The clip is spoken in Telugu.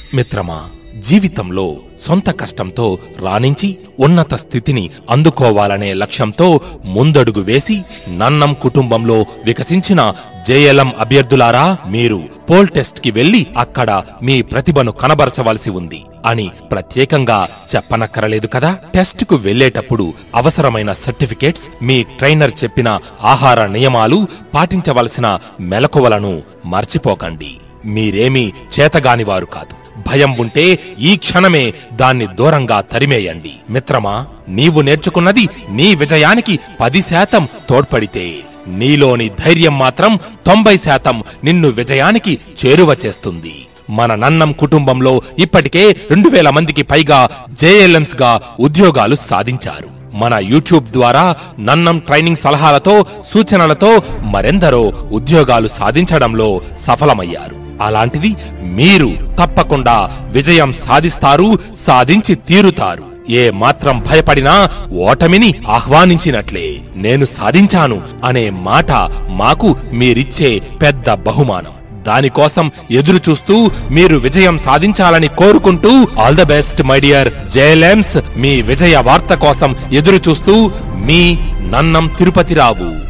మిత్రమా జీవితంలో సొంత కష్టంతో రాణించి ఉన్నత స్థితిని అందుకోవాలనే లక్ష్యంతో ముందడుగు వేసి నన్నం కుటుంబంలో వికసించిన జేఎల్ఎం అభ్యర్థులారా మీరు పోల్ టెస్ట్ కి వెళ్లి అక్కడ మీ ప్రతిభను కనబరచవలసి ఉంది అని ప్రత్యేకంగా చెప్పనక్కరలేదు కదా టెస్ట్ కు వెళ్లేటప్పుడు అవసరమైన సర్టిఫికేట్స్ మీ ట్రైనర్ చెప్పిన ఆహార నియమాలు పాటించవలసిన మెలకువలను మర్చిపోకండి మీరేమీ చేతగానివారు కాదు భయం ఉంటే ఈ క్షణమే దాన్ని దూరంగా తరిమేయండి మిత్రమా నీవు నేర్చుకున్నది నీ విజయానికి పది శాతం తోడ్పడితే నీలోని ధైర్యం మాత్రం తొంభై శాతం నిన్ను విజయానికి చేరువ చేస్తుంది మన నన్నం కుటుంబంలో ఇప్పటికే రెండు వేల మందికి పైగా జేఎల్ఎంస్ గా ఉద్యోగాలు సాధించారు మన యూట్యూబ్ ద్వారా నన్నం ట్రైనింగ్ సలహాలతో సూచనలతో మరెందరో ఉద్యోగాలు సాధించడంలో సఫలమయ్యారు అలాంటిది మీరు తప్పకుండా విజయం సాధిస్తారు సాధించి తీరుతారు ఏ మాత్రం భయపడినా ఓటమిని ఆహ్వానించినట్లే నేను సాధించాను అనే మాట మాకు మీరిచ్చే పెద్ద బహుమానం దానికోసం ఎదురు చూస్తూ మీరు విజయం సాధించాలని కోరుకుంటూ all the best my dear JLMs మీ విజయ వార్త కోసం ఎదురు చూస్తూ మీ నన్నం తిరుపతిరావు